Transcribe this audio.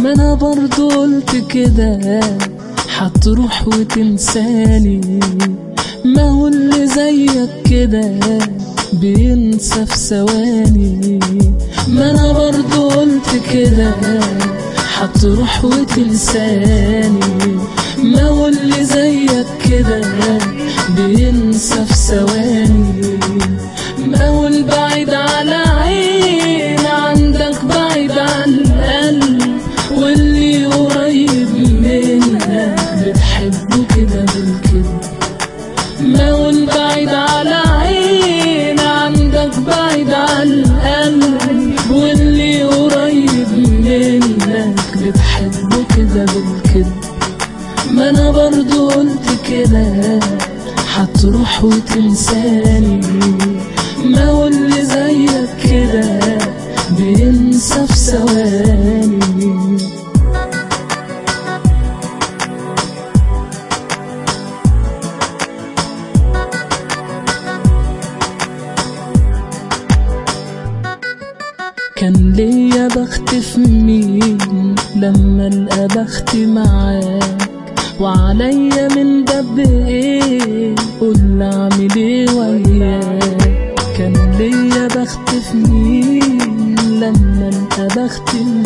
ما انا برضو قلت كده هتروح وتنساني ما هو اللي زيك كده بينسى في ثواني ما انا برضو قلت كده هتروح وتنساني ما هو اللي زيك كده بينسى في ثواني ما هو البعيد على عين عندك بعيد عن القلب واللي قريب منك بتحبه كده بالكده ما هو البعيد على عين عندك بعيد عن القلب واللي قريب منك بتحبه كده بالكده ما انا برضو قلت كده هتروح وتنساني ما هو اللي زيك كده بينسى في ثواني كان ليا بخت في مين لما القى بختي معاك وعليا من دب ايه قول اعمل ايه وياك كان ليا بخت في مين لما القى بختي